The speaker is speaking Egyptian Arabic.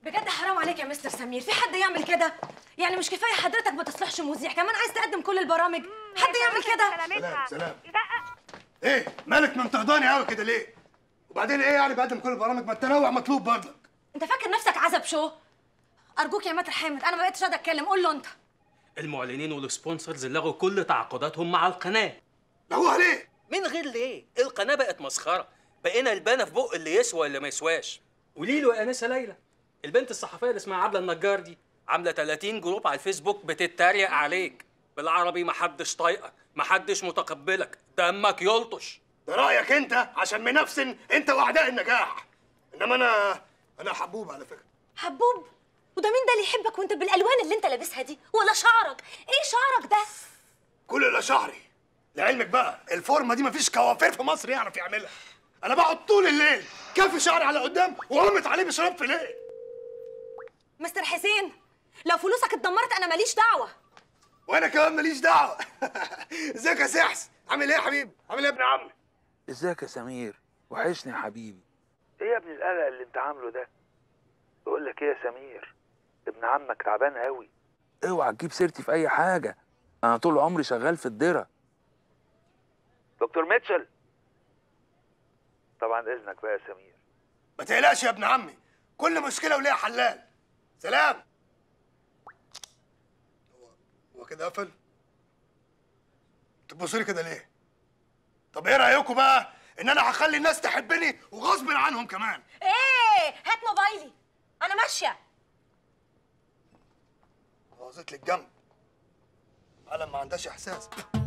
بجد حرام عليك يا مستر سمير في حد يعمل كده يعني مش كفايه حضرتك ما تصلحش مذيع كمان عايز تقدم كل البرامج حد يعمل كده سلام سلام ايه مالك منتهضاني قوي كده ليه وبعدين ايه يعني بقدم كل البرامج ما التنوع مطلوب برضك انت فاكر نفسك عزب شو ارجوك يا ماتر حامد انا ما بقتش راضي اتكلم قول له انت المعلنين والسبونسرز لغوا كل تعاقداتهم مع القناه لغوها ليه من غير ليه القناه بقت مسخره بقينا البانه في بق اللي يسوى اللي ما يسواش قولي له يا انسه ليلى البنت الصحفيه اللي اسمها عبله النجار دي عامله 30 جروب على الفيسبوك بتتريق عليك بالعربي محدش طايقك محدش متقبلك دمك يلطش ده رايك انت عشان منافسن انت واعداء النجاح انما انا انا حبوب على فكره حبوب وده مين ده اللي يحبك وانت بالالوان اللي انت لابسها دي ولا شعرك ايه شعرك ده كل اللي شعري لعلمك بقى الفورمه دي مفيش كوافير في مصر يعرف يعملها انا بقعد طول الليل كافي شعري على قدام وقامت عليه بشراب في ليه مستر حسين لو فلوسك اتدمرت انا ماليش دعوه وانا كمان ماليش دعوه ازيك يا سحس عامل ايه يا حبيبي عامل ايه يا ابن عمي ازيك يا سمير وحشني يا حبيبي ايه يا ابن القلق اللي انت عامله ده بقول لك ايه يا سمير ابن عمك تعبان قوي اوعى تجيب سيرتي في اي حاجه انا طول عمري شغال في الدره دكتور ميتشل طبعا اذنك بقى يا سمير ما تقلقش يا ابن عمي كل مشكله وليها حلال سلام هو هو كده قفل تبصوا لي كده ليه طب ايه رايكم بقى ان انا هخلي الناس تحبني وغصب عنهم كمان ايه هات موبايلي انا ماشيه باظت لي الجنب عالم ما عندهاش احساس